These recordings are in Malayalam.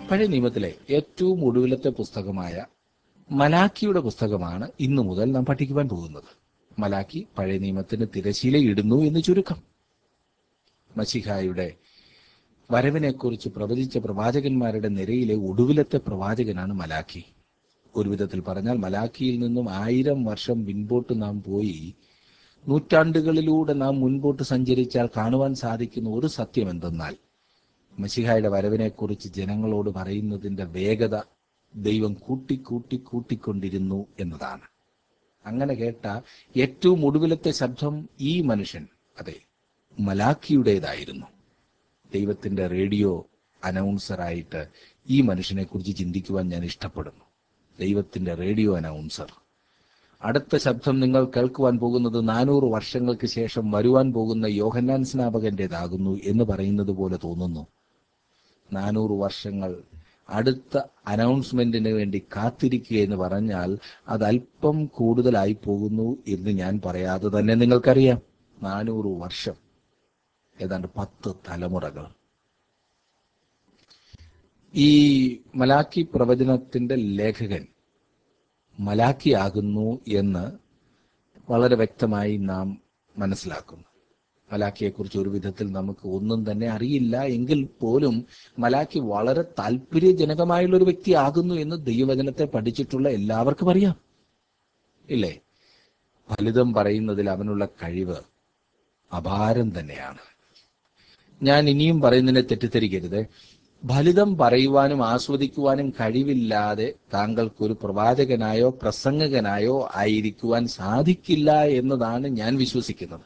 പഴയ നിയമത്തിലെ ഏറ്റവും ഒടുവിലത്തെ പുസ്തകമായ മലാക്കിയുടെ പുസ്തകമാണ് ഇന്നു മുതൽ നാം പഠിക്കുവാൻ പോകുന്നത് മലാക്കി പഴയ നിയമത്തിന് തിരശീലയിടുന്നു എന്ന് ചുരുക്കം മഷിഹായുടെ വരവിനെക്കുറിച്ച് പ്രവചിച്ച പ്രവാചകന്മാരുടെ നിരയിലെ ഒടുവിലത്തെ പ്രവാചകനാണ് മലാക്കി ഒരു വിധത്തിൽ പറഞ്ഞാൽ മലാക്കിയിൽ നിന്നും ആയിരം വർഷം പിൻപോട്ട് നാം പോയി നൂറ്റാണ്ടുകളിലൂടെ നാം മുൻപോട്ട് സഞ്ചരിച്ചാൽ കാണുവാൻ സാധിക്കുന്ന ഒരു സത്യം എന്തെന്നാൽ മഷിഹായുടെ വരവിനെക്കുറിച്ച് ജനങ്ങളോട് പറയുന്നതിന്റെ വേഗത ദൈവം കൂട്ടി കൂട്ടി കൂട്ടിക്കൊണ്ടിരുന്നു എന്നതാണ് അങ്ങനെ കേട്ട ഏറ്റവും ഒടുവിലത്തെ ശബ്ദം ഈ മനുഷ്യൻ അതെ മലാഖിയുടേതായിരുന്നു ദൈവത്തിന്റെ റേഡിയോ അനൗൺസറായിട്ട് ഈ മനുഷ്യനെ കുറിച്ച് ചിന്തിക്കുവാൻ ഞാൻ ഇഷ്ടപ്പെടുന്നു ദൈവത്തിന്റെ റേഡിയോ അനൗൺസർ അടുത്ത ശബ്ദം നിങ്ങൾ കേൾക്കുവാൻ പോകുന്നത് നാനൂറ് വർഷങ്ങൾക്ക് ശേഷം വരുവാൻ പോകുന്ന യോഹന്നാൻ സ്നാപകന്റേതാകുന്നു എന്ന് പറയുന്നത് പോലെ തോന്നുന്നു നാനൂറ് വർഷങ്ങൾ അടുത്ത അനൗൺസ്മെന്റിന് വേണ്ടി കാത്തിരിക്കുക എന്ന് പറഞ്ഞാൽ അത് അല്പം കൂടുതലായി പോകുന്നു എന്ന് ഞാൻ പറയാതെ തന്നെ നിങ്ങൾക്കറിയാം നാനൂറ് വർഷം ഏതാണ്ട് പത്ത് തലമുറകൾ ഈ മലാക്കി പ്രവചനത്തിന്റെ ലേഖകൻ മലാക്കിയാകുന്നു എന്ന് വളരെ വ്യക്തമായി നാം മനസ്സിലാക്കുന്നു മലാക്കിയെക്കുറിച്ച് ഒരു വിധത്തിൽ നമുക്ക് ഒന്നും തന്നെ അറിയില്ല എങ്കിൽ പോലും മലാക്കി വളരെ താല്പര്യജനകമായുള്ള ഒരു വ്യക്തിയാകുന്നു എന്ന് ദൈവവചനത്തെ പഠിച്ചിട്ടുള്ള എല്ലാവർക്കും അറിയാം ഇല്ലേ ഫലിതം പറയുന്നതിൽ അവനുള്ള കഴിവ് അപാരം തന്നെയാണ് ഞാൻ ഇനിയും പറയുന്നതിനെ തെറ്റിദ്ധരിക്കരുത് ഫലിതം പറയുവാനും ആസ്വദിക്കുവാനും കഴിവില്ലാതെ താങ്കൾക്കൊരു പ്രവാചകനായോ പ്രസംഗകനായോ ആയിരിക്കുവാൻ സാധിക്കില്ല എന്നതാണ് ഞാൻ വിശ്വസിക്കുന്നത്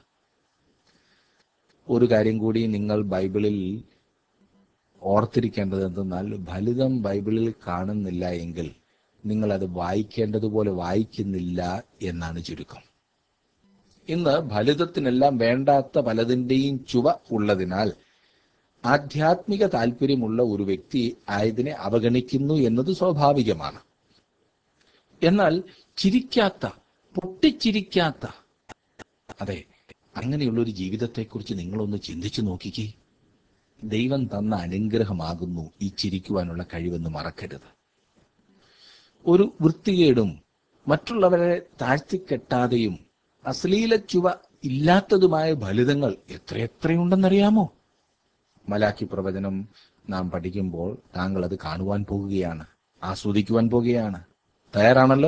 ഒരു കാര്യം കൂടി നിങ്ങൾ ബൈബിളിൽ ഓർത്തിരിക്കേണ്ടത് എന്തെന്നാൽ ഫലിതം ബൈബിളിൽ കാണുന്നില്ല എങ്കിൽ നിങ്ങൾ അത് വായിക്കേണ്ടതുപോലെ വായിക്കുന്നില്ല എന്നാണ് ചുരുക്കം ഇന്ന് ഫലിതത്തിനെല്ലാം വേണ്ടാത്ത പലതിൻ്റെയും ചുവ ഉള്ളതിനാൽ ആധ്യാത്മിക താല്പര്യമുള്ള ഒരു വ്യക്തി ആയതിനെ അവഗണിക്കുന്നു എന്നത് സ്വാഭാവികമാണ് എന്നാൽ ചിരിക്കാത്ത പൊട്ടിച്ചിരിക്കാത്ത അതെ അങ്ങനെയുള്ള ഒരു ജീവിതത്തെക്കുറിച്ച് നിങ്ങളൊന്ന് ചിന്തിച്ചു നോക്കിക്കേ ദൈവം തന്ന അനുഗ്രഹമാകുന്നു ഈ ചിരിക്കുവാനുള്ള കഴിവെന്ന് മറക്കരുത് ഒരു വൃത്തികേടും മറ്റുള്ളവരെ താഴ്ത്തിക്കെട്ടാതെയും അശ്ലീല ചുവ ഇല്ലാത്തതുമായ ഫലിതങ്ങൾ എത്രയെത്രയുണ്ടെന്നറിയാമോ മലാക്കി പ്രവചനം നാം പഠിക്കുമ്പോൾ താങ്കൾ അത് കാണുവാൻ പോകുകയാണ് ആസ്വദിക്കുവാൻ പോകുകയാണ് തയ്യാറാണല്ലോ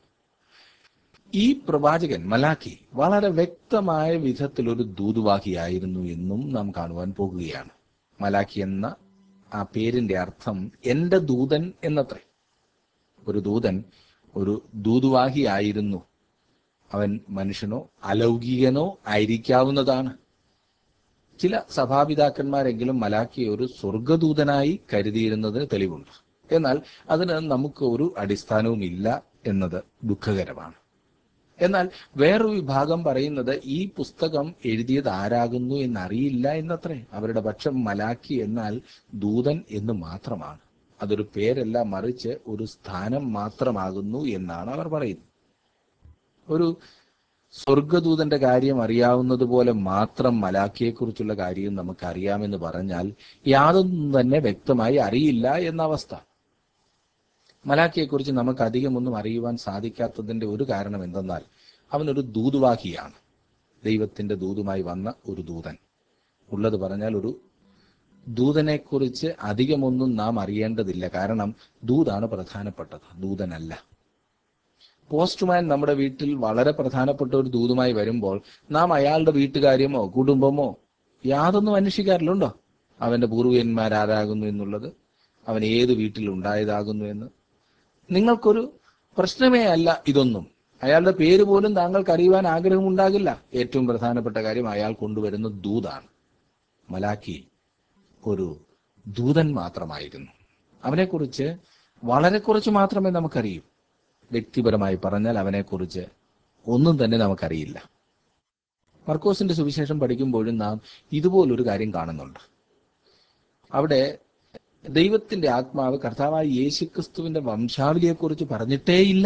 ഈ പ്രവാചകൻ മലാക്കി വളരെ വ്യക്തമായ വിധത്തിൽ ഒരു ദൂതുവാഹിയായിരുന്നു എന്നും നാം കാണുവാൻ പോകുകയാണ് മലാക്കി എന്ന ആ പേരിന്റെ അർത്ഥം എന്റെ ദൂതൻ എന്നത്രേ ഒരു ദൂതൻ ഒരു ദൂതുവാഹിയായിരുന്നു അവൻ മനുഷ്യനോ അലൗകികനോ ആയിരിക്കാവുന്നതാണ് ചില സഭാപിതാക്കന്മാരെങ്കിലും മലാക്കിയെ ഒരു സ്വർഗദൂതനായി കരുതിയിരുന്നതിന് തെളിവുണ്ട് എന്നാൽ അതിന് നമുക്ക് ഒരു അടിസ്ഥാനവും ഇല്ല എന്നത് ദുഃഖകരമാണ് എന്നാൽ വേറൊരു വിഭാഗം പറയുന്നത് ഈ പുസ്തകം എഴുതിയത് ആരാകുന്നു എന്നറിയില്ല എന്നത്രേ അവരുടെ പക്ഷം മലാക്കി എന്നാൽ ദൂതൻ എന്ന് മാത്രമാണ് അതൊരു പേരല്ല മറിച്ച് ഒരു സ്ഥാനം മാത്രമാകുന്നു എന്നാണ് അവർ പറയുന്നത് ഒരു സ്വർഗദൂതന്റെ കാര്യം അറിയാവുന്നത് പോലെ മാത്രം മലാഖിയെക്കുറിച്ചുള്ള കാര്യം നമുക്ക് അറിയാമെന്ന് പറഞ്ഞാൽ യാതൊന്നും തന്നെ വ്യക്തമായി അറിയില്ല എന്ന അവസ്ഥ മലാഖിയെക്കുറിച്ച് നമുക്ക് അധികമൊന്നും അറിയുവാൻ സാധിക്കാത്തതിന്റെ ഒരു കാരണം എന്തെന്നാൽ അവനൊരു ദൂതുവാഹിയാണ് ദൈവത്തിന്റെ ദൂതുമായി വന്ന ഒരു ദൂതൻ ഉള്ളത് പറഞ്ഞാൽ ഒരു ദൂതനെക്കുറിച്ച് അധികമൊന്നും നാം അറിയേണ്ടതില്ല കാരണം ദൂതാണ് പ്രധാനപ്പെട്ടത് ദൂതനല്ല പോസ്റ്റ്മാൻ നമ്മുടെ വീട്ടിൽ വളരെ പ്രധാനപ്പെട്ട ഒരു ദൂതുമായി വരുമ്പോൾ നാം അയാളുടെ വീട്ടുകാര്യമോ കുടുംബമോ യാതൊന്നും അന്വേഷിക്കാറില്ലുണ്ടോ അവന്റെ പൂർവികന്മാരാരാകുന്നു എന്നുള്ളത് അവൻ ഏത് വീട്ടിൽ ഉണ്ടായതാകുന്നു എന്ന് നിങ്ങൾക്കൊരു പ്രശ്നമേ അല്ല ഇതൊന്നും അയാളുടെ പേര് പോലും താങ്കൾക്ക് അറിയുവാൻ ആഗ്രഹമുണ്ടാകില്ല ഏറ്റവും പ്രധാനപ്പെട്ട കാര്യം അയാൾ കൊണ്ടുവരുന്ന ദൂതാണ് മലാക്കി ഒരു ദൂതൻ മാത്രമായിരുന്നു അവനെക്കുറിച്ച് വളരെ കുറച്ച് മാത്രമേ നമുക്കറിയൂ വ്യക്തിപരമായി പറഞ്ഞാൽ അവനെക്കുറിച്ച് ഒന്നും തന്നെ നമുക്കറിയില്ല മർക്കോസിന്റെ സുവിശേഷം പഠിക്കുമ്പോഴും നാം ഇതുപോലൊരു കാര്യം കാണുന്നുണ്ട് അവിടെ ദൈവത്തിന്റെ ആത്മാവ് കർത്താവായ യേശുക്രിസ്തുവിന്റെ വംശാവലിയെക്കുറിച്ച് പറഞ്ഞിട്ടേയില്ല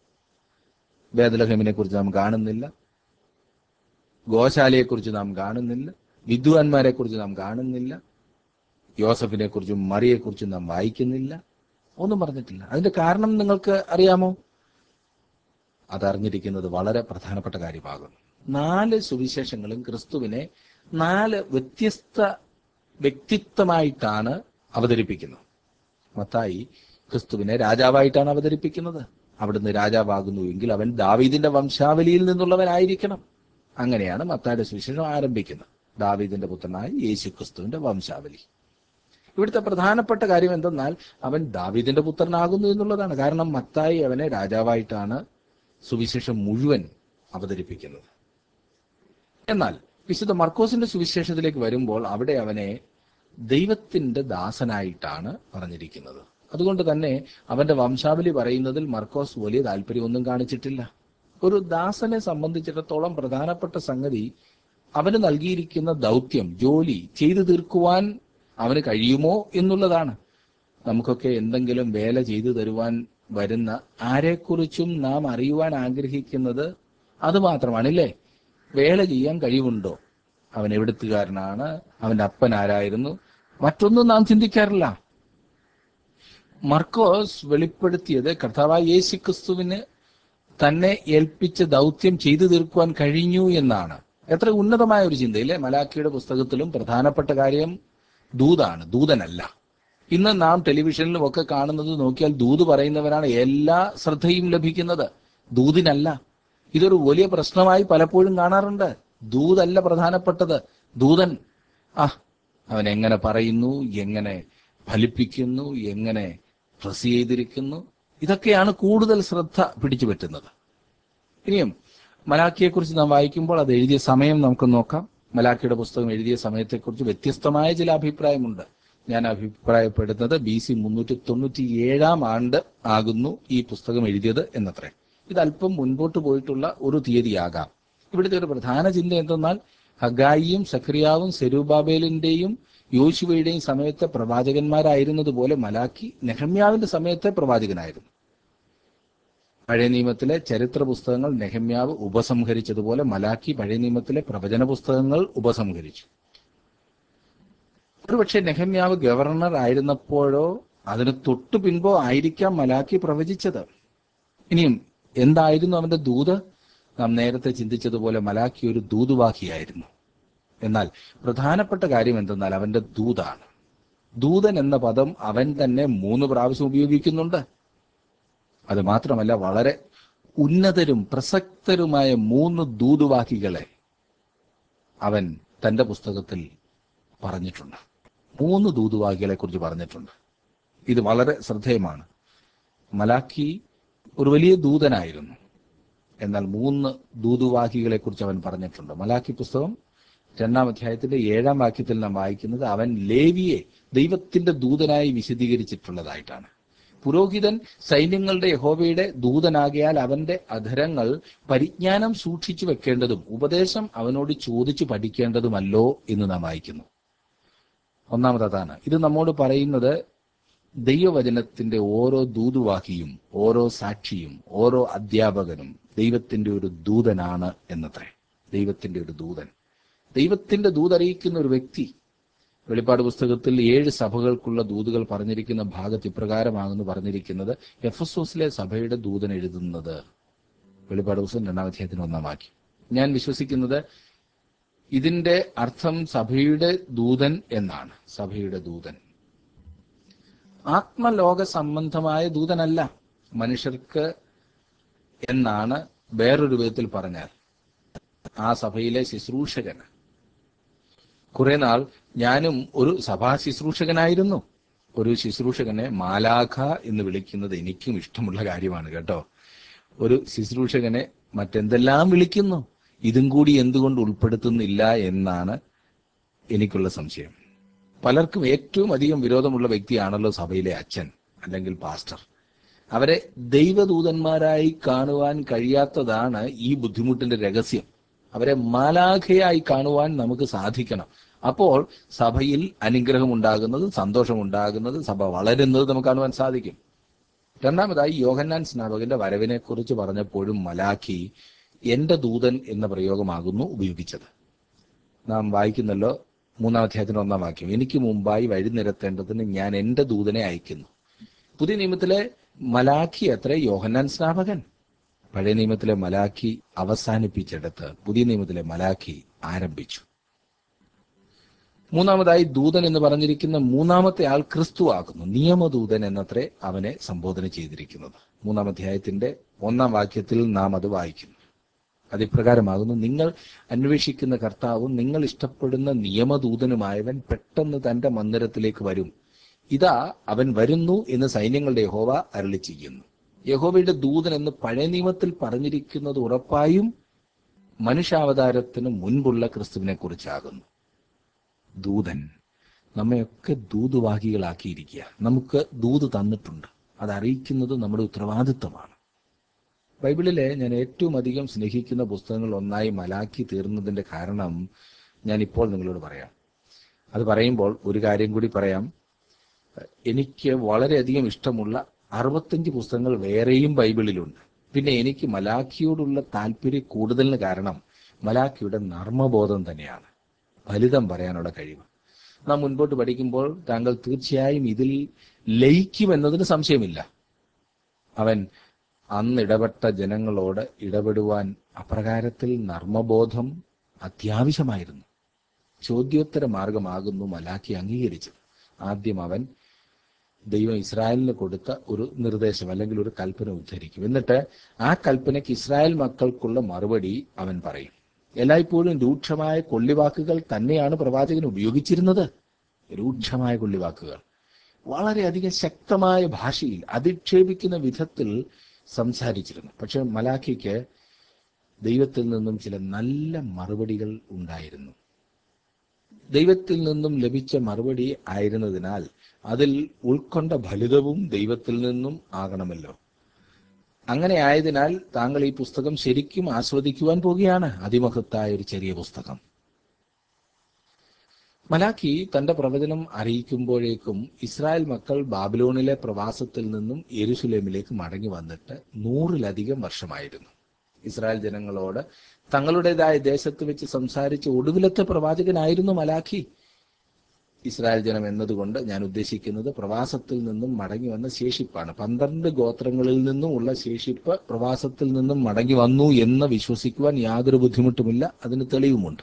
വേദലഹമിനെ കുറിച്ച് നാം കാണുന്നില്ല ഗോശാലയെക്കുറിച്ച് നാം കാണുന്നില്ല വിദ്വാൻമാരെ കുറിച്ച് നാം കാണുന്നില്ല യോസഫിനെ കുറിച്ചും മറിയെക്കുറിച്ചും നാം വായിക്കുന്നില്ല ഒന്നും പറഞ്ഞിട്ടില്ല അതിന്റെ കാരണം നിങ്ങൾക്ക് അറിയാമോ അതറിഞ്ഞിരിക്കുന്നത് വളരെ പ്രധാനപ്പെട്ട കാര്യമാകുന്നു നാല് സുവിശേഷങ്ങളും ക്രിസ്തുവിനെ നാല് വ്യത്യസ്ത വ്യക്തിത്വമായിട്ടാണ് അവതരിപ്പിക്കുന്നത് മത്തായി ക്രിസ്തുവിനെ രാജാവായിട്ടാണ് അവതരിപ്പിക്കുന്നത് അവിടുന്ന് രാജാവാകുന്നുവെങ്കിൽ അവൻ ദാവീദിന്റെ വംശാവലിയിൽ നിന്നുള്ളവനായിരിക്കണം അങ്ങനെയാണ് മത്തായുടെ സുവിശേഷം ആരംഭിക്കുന്നത് ദാവീദിന്റെ പുത്രനായ യേശു ക്രിസ്തുവിന്റെ വംശാവലി ഇവിടുത്തെ പ്രധാനപ്പെട്ട കാര്യം എന്തെന്നാൽ അവൻ ദാവീദിന്റെ പുത്രനാകുന്നു എന്നുള്ളതാണ് കാരണം മത്തായി അവനെ രാജാവായിട്ടാണ് സുവിശേഷം മുഴുവൻ അവതരിപ്പിക്കുന്നത് എന്നാൽ വിശുദ്ധ മർക്കോസിന്റെ സുവിശേഷത്തിലേക്ക് വരുമ്പോൾ അവിടെ അവനെ ദൈവത്തിന്റെ ദാസനായിട്ടാണ് പറഞ്ഞിരിക്കുന്നത് അതുകൊണ്ട് തന്നെ അവന്റെ വംശാവലി പറയുന്നതിൽ മർക്കോസ് വലിയ താല്പര്യമൊന്നും കാണിച്ചിട്ടില്ല ഒരു ദാസനെ സംബന്ധിച്ചിടത്തോളം പ്രധാനപ്പെട്ട സംഗതി അവന് നൽകിയിരിക്കുന്ന ദൗത്യം ജോലി ചെയ്തു തീർക്കുവാൻ അവന് കഴിയുമോ എന്നുള്ളതാണ് നമുക്കൊക്കെ എന്തെങ്കിലും വേല ചെയ്തു തരുവാൻ വരുന്ന ആരെക്കുറിച്ചും നാം അറിയുവാൻ ആഗ്രഹിക്കുന്നത് അത് മാത്രമാണല്ലേ വേല ചെയ്യാൻ കഴിവുണ്ടോ അവൻ എവിടുത്തുകാരനാണ് അവന്റെ അപ്പൻ ആരായിരുന്നു മറ്റൊന്നും നാം ചിന്തിക്കാറില്ല മർക്കോസ് വെളിപ്പെടുത്തിയത് കർത്താവായ യേശു ക്രിസ്തുവിന് തന്നെ ഏൽപ്പിച്ച ദൗത്യം ചെയ്തു തീർക്കുവാൻ കഴിഞ്ഞു എന്നാണ് എത്ര ഉന്നതമായ ഒരു ചിന്തയില്ലേ മലാഖിയുടെ പുസ്തകത്തിലും പ്രധാനപ്പെട്ട കാര്യം ദൂതാണ് ദൂതനല്ല ഇന്ന് നാം ടെലിവിഷനിലും ഒക്കെ കാണുന്നത് നോക്കിയാൽ ദൂത് പറയുന്നവരാണ് എല്ലാ ശ്രദ്ധയും ലഭിക്കുന്നത് ദൂതിനല്ല ഇതൊരു വലിയ പ്രശ്നമായി പലപ്പോഴും കാണാറുണ്ട് ദൂതല്ല പ്രധാനപ്പെട്ടത് ദൂതൻ ആ അവൻ എങ്ങനെ പറയുന്നു എങ്ങനെ ഫലിപ്പിക്കുന്നു എങ്ങനെ ഡ്രസ് ചെയ്തിരിക്കുന്നു ഇതൊക്കെയാണ് കൂടുതൽ ശ്രദ്ധ പിടിച്ചു പറ്റുന്നത് ഇനിയും മലാഖിയെക്കുറിച്ച് നാം വായിക്കുമ്പോൾ അത് എഴുതിയ സമയം നമുക്ക് നോക്കാം മലാഖിയുടെ പുസ്തകം എഴുതിയ സമയത്തെക്കുറിച്ച് വ്യത്യസ്തമായ ചില അഭിപ്രായമുണ്ട് ഞാൻ അഭിപ്രായപ്പെടുന്നത് ബി സി മുന്നൂറ്റി തൊണ്ണൂറ്റി ഏഴാം ആണ്ട് ആകുന്നു ഈ പുസ്തകം എഴുതിയത് എന്നത്രേ ഇത് അല്പം മുൻപോട്ട് പോയിട്ടുള്ള ഒരു തീയതിയാകാം ഇവിടുത്തെ ഒരു പ്രധാന ചിന്ത എന്തെന്നാൽ ഹഗായിയും സക്രിയാവും സെരൂബാബേലിന്റെയും യോശുവയുടെയും സമയത്തെ പ്രവാചകന്മാരായിരുന്നതുപോലെ മലാക്കി നെഹമ്യാവിന്റെ സമയത്തെ പ്രവാചകനായിരുന്നു പഴയ നിയമത്തിലെ ചരിത്ര പുസ്തകങ്ങൾ നെഹമ്യാവ് ഉപസംഹരിച്ചതുപോലെ മലാക്കി പഴയ നിയമത്തിലെ പ്രവചന പുസ്തകങ്ങൾ ഉപസംഹരിച്ചു ഒരുപക്ഷെ നെഹമ്യാവ് ഗവർണർ ആയിരുന്നപ്പോഴോ അതിന് തൊട്ടു പിൻപോ ആയിരിക്കാം മലാക്കി പ്രവചിച്ചത് ഇനിയും എന്തായിരുന്നു അവന്റെ ദൂത് നാം നേരത്തെ ചിന്തിച്ചതുപോലെ മലാക്കി ഒരു ദൂതുവാഹിയായിരുന്നു എന്നാൽ പ്രധാനപ്പെട്ട കാര്യം എന്തെന്നാൽ അവന്റെ ദൂതാണ് ദൂതൻ എന്ന പദം അവൻ തന്നെ മൂന്ന് പ്രാവശ്യം ഉപയോഗിക്കുന്നുണ്ട് അത് മാത്രമല്ല വളരെ ഉന്നതരും പ്രസക്തരുമായ മൂന്ന് ദൂതുവാക്കികളെ അവൻ തന്റെ പുസ്തകത്തിൽ പറഞ്ഞിട്ടുണ്ട് മൂന്ന് ദൂതുവാക്കികളെ കുറിച്ച് പറഞ്ഞിട്ടുണ്ട് ഇത് വളരെ ശ്രദ്ധേയമാണ് മലാക്കി ഒരു വലിയ ദൂതനായിരുന്നു എന്നാൽ മൂന്ന് ദൂതുവാഹികളെ കുറിച്ച് അവൻ പറഞ്ഞിട്ടുണ്ട് മലാക്കി പുസ്തകം രണ്ടാം അധ്യായത്തിന്റെ ഏഴാം വാക്യത്തിൽ നാം വായിക്കുന്നത് അവൻ ലേവിയെ ദൈവത്തിന്റെ ദൂതനായി വിശദീകരിച്ചിട്ടുള്ളതായിട്ടാണ് പുരോഹിതൻ സൈന്യങ്ങളുടെ യഹോവയുടെ ദൂതനാകിയാൽ അവന്റെ അധരങ്ങൾ പരിജ്ഞാനം സൂക്ഷിച്ചു വെക്കേണ്ടതും ഉപദേശം അവനോട് ചോദിച്ചു പഠിക്കേണ്ടതുമല്ലോ എന്ന് നാം വായിക്കുന്നു ഒന്നാമത് അതാണ് ഇത് നമ്മോട് പറയുന്നത് ദൈവവചനത്തിന്റെ ഓരോ ദൂതുവാഹിയും ഓരോ സാക്ഷിയും ഓരോ അധ്യാപകനും ദൈവത്തിന്റെ ഒരു ദൂതനാണ് എന്നത്രേ ദൈവത്തിന്റെ ഒരു ദൂതൻ ദൈവത്തിന്റെ ദൂതറിയിക്കുന്ന ഒരു വ്യക്തി വെളിപ്പാട് പുസ്തകത്തിൽ ഏഴ് സഭകൾക്കുള്ള ദൂതുകൾ പറഞ്ഞിരിക്കുന്ന ഭാഗത്ത് ഇപ്രകാരമാണെന്ന് പറഞ്ഞിരിക്കുന്നത് എഫസോസിലെ സഭയുടെ ദൂതൻ എഴുതുന്നത് വെളിപ്പാട് പുസ്തകം രണ്ടാം അധ്യായത്തിന് ഒന്നാം വാക്യം ഞാൻ വിശ്വസിക്കുന്നത് ഇതിന്റെ അർത്ഥം സഭയുടെ ദൂതൻ എന്നാണ് സഭയുടെ ദൂതൻ ആത്മലോക സംബന്ധമായ ദൂതനല്ല മനുഷ്യർക്ക് എന്നാണ് വേറൊരു വിധത്തിൽ പറഞ്ഞാൽ ആ സഭയിലെ ശുശ്രൂഷകന് കുറെ നാൾ ഞാനും ഒരു സഭാ ശുശ്രൂഷകനായിരുന്നു ഒരു ശുശ്രൂഷകനെ മാലാഖ എന്ന് വിളിക്കുന്നത് എനിക്കും ഇഷ്ടമുള്ള കാര്യമാണ് കേട്ടോ ഒരു ശുശ്രൂഷകനെ മറ്റെന്തെല്ലാം വിളിക്കുന്നു ഇതും കൂടി എന്തുകൊണ്ട് ഉൾപ്പെടുത്തുന്നില്ല എന്നാണ് എനിക്കുള്ള സംശയം പലർക്കും ഏറ്റവും അധികം വിരോധമുള്ള വ്യക്തിയാണല്ലോ സഭയിലെ അച്ഛൻ അല്ലെങ്കിൽ പാസ്റ്റർ അവരെ ദൈവദൂതന്മാരായി കാണുവാൻ കഴിയാത്തതാണ് ഈ ബുദ്ധിമുട്ടിന്റെ രഹസ്യം അവരെ മാലാഖയായി കാണുവാൻ നമുക്ക് സാധിക്കണം അപ്പോൾ സഭയിൽ അനുഗ്രഹം ഉണ്ടാകുന്നത് സന്തോഷമുണ്ടാകുന്നത് സഭ വളരുന്നത് നമുക്ക് കാണുവാൻ സാധിക്കും രണ്ടാമതായി യോഹന്നാൻ സ്നാപകന്റെ വരവിനെ കുറിച്ച് പറഞ്ഞപ്പോഴും മലാഖി എന്റെ ദൂതൻ എന്ന പ്രയോഗമാകുന്നു ഉപയോഗിച്ചത് നാം വായിക്കുന്നല്ലോ മൂന്നാം അധ്യായത്തിന്റെ ഒന്നാം വാക്യം എനിക്ക് മുമ്പായി വഴി നിരത്തേണ്ടതിന് ഞാൻ എന്റെ ദൂതനെ അയക്കുന്നു പുതിയ നിയമത്തിലെ മലാഖി അത്ര യോഹന്നാൻ സ്നാപകൻ പഴയ നിയമത്തിലെ മലാഖി അവസാനിപ്പിച്ചെടുത്ത് പുതിയ നിയമത്തിലെ മലാഖി ആരംഭിച്ചു മൂന്നാമതായി ദൂതൻ എന്ന് പറഞ്ഞിരിക്കുന്ന മൂന്നാമത്തെ ആൾ ക്രിസ്തു ആകുന്നു നിയമദൂതൻ എന്നത്രേ അവനെ സംബോധന ചെയ്തിരിക്കുന്നത് മൂന്നാം അധ്യായത്തിന്റെ ഒന്നാം വാക്യത്തിൽ നാം അത് വായിക്കുന്നു അത് ഇപ്രകാരമാകുന്നു നിങ്ങൾ അന്വേഷിക്കുന്ന കർത്താവും നിങ്ങൾ ഇഷ്ടപ്പെടുന്ന നിയമദൂതനുമായവൻ പെട്ടെന്ന് തന്റെ മന്ദിരത്തിലേക്ക് വരും ഇതാ അവൻ വരുന്നു എന്ന് സൈന്യങ്ങളുടെ യഹോവ അരളി ചെയ്യുന്നു യഹോവയുടെ ദൂതൻ എന്ന് പഴയ നിയമത്തിൽ പറഞ്ഞിരിക്കുന്നത് ഉറപ്പായും മനുഷ്യാവതാരത്തിന് മുൻപുള്ള ക്രിസ്തുവിനെ കുറിച്ചാകുന്നു ദൂതൻ നമ്മയൊക്കെ ദൂതുവാഹികളാക്കിയിരിക്കുക നമുക്ക് ദൂത് തന്നിട്ടുണ്ട് അത് അറിയിക്കുന്നത് നമ്മുടെ ഉത്തരവാദിത്വമാണ് ബൈബിളിലെ ഞാൻ ഏറ്റവും അധികം സ്നേഹിക്കുന്ന പുസ്തകങ്ങൾ ഒന്നായി മലാക്കി തീർന്നതിന്റെ കാരണം ഞാൻ ഇപ്പോൾ നിങ്ങളോട് പറയാം അത് പറയുമ്പോൾ ഒരു കാര്യം കൂടി പറയാം എനിക്ക് വളരെയധികം ഇഷ്ടമുള്ള അറുപത്തഞ്ച് പുസ്തകങ്ങൾ വേറെയും ബൈബിളിലുണ്ട് പിന്നെ എനിക്ക് മലാഖിയോടുള്ള താല്പര്യം കൂടുതലിന് കാരണം മലാഖിയുടെ നർമ്മബോധം തന്നെയാണ് ഫലിതം പറയാനുള്ള കഴിവ് നാം മുൻപോട്ട് പഠിക്കുമ്പോൾ താങ്കൾ തീർച്ചയായും ഇതിൽ ലയിക്കുമെന്നതിന് സംശയമില്ല അവൻ അന്ന് ഇടപെട്ട ജനങ്ങളോട് ഇടപെടുവാൻ അപ്രകാരത്തിൽ നർമ്മബോധം അത്യാവശ്യമായിരുന്നു ചോദ്യോത്തര മാർഗമാകുന്നു മലാഖി അംഗീകരിച്ചത് ആദ്യം അവൻ ദൈവം ഇസ്രായേലിന് കൊടുത്ത ഒരു നിർദ്ദേശം അല്ലെങ്കിൽ ഒരു കൽപ്പന ഉദ്ധരിക്കും എന്നിട്ട് ആ കൽപ്പനയ്ക്ക് ഇസ്രായേൽ മക്കൾക്കുള്ള മറുപടി അവൻ പറയും എല്ലായ്പ്പോഴും രൂക്ഷമായ കൊള്ളിവാക്കുകൾ തന്നെയാണ് പ്രവാചകൻ ഉപയോഗിച്ചിരുന്നത് രൂക്ഷമായ കൊള്ളിവാക്കുകൾ വളരെയധികം ശക്തമായ ഭാഷയിൽ അധിക്ഷേപിക്കുന്ന വിധത്തിൽ സംസാരിച്ചിരുന്നു പക്ഷെ മലാഖിക്ക് ദൈവത്തിൽ നിന്നും ചില നല്ല മറുപടികൾ ഉണ്ടായിരുന്നു ദൈവത്തിൽ നിന്നും ലഭിച്ച മറുപടി ആയിരുന്നതിനാൽ അതിൽ ഉൾക്കൊണ്ട ഫലിതവും ദൈവത്തിൽ നിന്നും ആകണമല്ലോ അങ്ങനെ ആയതിനാൽ താങ്കൾ ഈ പുസ്തകം ശരിക്കും ആസ്വദിക്കുവാൻ പോകുകയാണ് അതിമഹത്തായ ഒരു ചെറിയ പുസ്തകം മലാഖി തന്റെ പ്രവചനം അറിയിക്കുമ്പോഴേക്കും ഇസ്രായേൽ മക്കൾ ബാബിലോണിലെ പ്രവാസത്തിൽ നിന്നും യെരുസലേമിലേക്ക് മടങ്ങി വന്നിട്ട് നൂറിലധികം വർഷമായിരുന്നു ഇസ്രായേൽ ജനങ്ങളോട് തങ്ങളുടേതായ ദേശത്ത് വെച്ച് സംസാരിച്ച ഒടുവിലത്തെ പ്രവാചകനായിരുന്നു മലാഖി ഇസ്രായേൽ ജനം എന്നതുകൊണ്ട് ഞാൻ ഉദ്ദേശിക്കുന്നത് പ്രവാസത്തിൽ നിന്നും മടങ്ങി വന്ന ശേഷിപ്പാണ് പന്ത്രണ്ട് ഗോത്രങ്ങളിൽ നിന്നും ഉള്ള ശേഷിപ്പ് പ്രവാസത്തിൽ നിന്നും മടങ്ങി വന്നു എന്ന് വിശ്വസിക്കുവാൻ യാതൊരു ബുദ്ധിമുട്ടുമില്ല അതിന് തെളിവുമുണ്ട്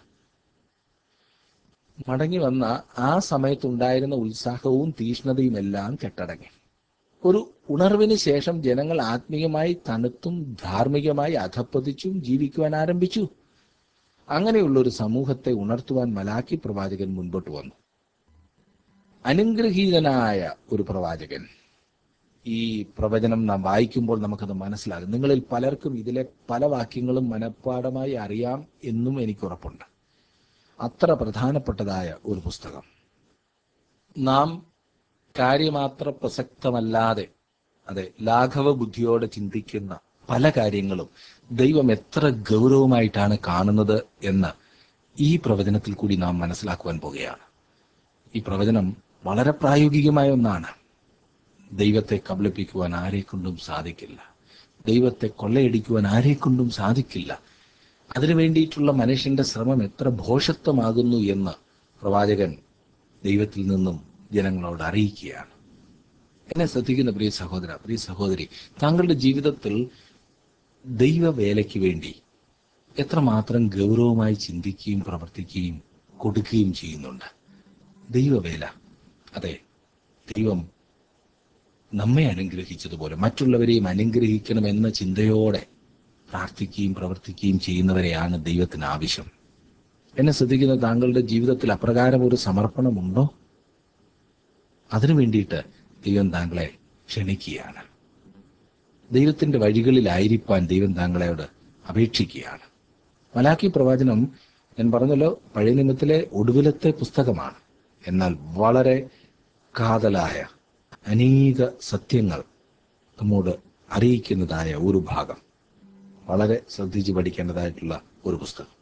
മടങ്ങി വന്ന ആ സമയത്തുണ്ടായിരുന്ന ഉത്സാഹവും തീഷ്ണതയും എല്ലാം കെട്ടടങ്ങി ഒരു ഉണർവിന് ശേഷം ജനങ്ങൾ ആത്മീയമായി തണുത്തും ധാർമ്മികമായി അധപ്പതിച്ചും ജീവിക്കുവാൻ ആരംഭിച്ചു അങ്ങനെയുള്ള ഒരു സമൂഹത്തെ ഉണർത്തുവാൻ മലാക്കി പ്രവാചകൻ മുൻപോട്ട് വന്നു അനുഗ്രഹീതനായ ഒരു പ്രവാചകൻ ഈ പ്രവചനം നാം വായിക്കുമ്പോൾ നമുക്കത് മനസ്സിലാകും നിങ്ങളിൽ പലർക്കും ഇതിലെ പല വാക്യങ്ങളും മനഃപ്പാടമായി അറിയാം എന്നും എനിക്ക് ഉറപ്പുണ്ട് അത്ര പ്രധാനപ്പെട്ടതായ ഒരു പുസ്തകം നാം കാര്യമാത്ര പ്രസക്തമല്ലാതെ അതെ ലാഘവ ബുദ്ധിയോടെ ചിന്തിക്കുന്ന പല കാര്യങ്ങളും ദൈവം എത്ര ഗൗരവമായിട്ടാണ് കാണുന്നത് എന്ന് ഈ പ്രവചനത്തിൽ കൂടി നാം മനസ്സിലാക്കുവാൻ പോകുകയാണ് ഈ പ്രവചനം വളരെ പ്രായോഗികമായ ഒന്നാണ് ദൈവത്തെ കബളിപ്പിക്കുവാൻ ആരെക്കൊണ്ടും സാധിക്കില്ല ദൈവത്തെ കൊള്ളയടിക്കുവാൻ ആരെക്കൊണ്ടും സാധിക്കില്ല അതിനു വേണ്ടിയിട്ടുള്ള മനുഷ്യന്റെ ശ്രമം എത്ര ഭോഷത്വമാകുന്നു എന്ന് പ്രവാചകൻ ദൈവത്തിൽ നിന്നും ജനങ്ങളോട് അറിയിക്കുകയാണ് എന്നെ ശ്രദ്ധിക്കുന്ന പ്രിയ സഹോദര പ്രിയ സഹോദരി താങ്കളുടെ ജീവിതത്തിൽ ദൈവവേലയ്ക്ക് വേണ്ടി എത്രമാത്രം ഗൗരവമായി ചിന്തിക്കുകയും പ്രവർത്തിക്കുകയും കൊടുക്കുകയും ചെയ്യുന്നുണ്ട് ദൈവവേല അതെ ദൈവം നമ്മെ അനുഗ്രഹിച്ചതുപോലെ മറ്റുള്ളവരെയും അനുഗ്രഹിക്കണമെന്ന ചിന്തയോടെ പ്രാർത്ഥിക്കുകയും പ്രവർത്തിക്കുകയും ചെയ്യുന്നവരെയാണ് ദൈവത്തിന് ആവശ്യം എന്നെ ശ്രദ്ധിക്കുന്ന താങ്കളുടെ ജീവിതത്തിൽ അപ്രകാരം ഒരു സമർപ്പണമുണ്ടോ അതിനു വേണ്ടിയിട്ട് ദൈവം താങ്കളെ ക്ഷണിക്കുകയാണ് ദൈവത്തിന്റെ വഴികളിലായിരിക്കാൻ ദൈവം താങ്കളോട് അപേക്ഷിക്കുകയാണ് മലാക്കി പ്രവചനം ഞാൻ പറഞ്ഞല്ലോ പഴയ നിയമത്തിലെ ഒടുവിലത്തെ പുസ്തകമാണ് എന്നാൽ വളരെ കാതലായ അനേക സത്യങ്ങൾ നമ്മോട് അറിയിക്കുന്നതായ ഒരു ഭാഗം വളരെ ശ്രദ്ധിച്ച് പഠിക്കേണ്ടതായിട്ടുള്ള ഒരു പുസ്തകം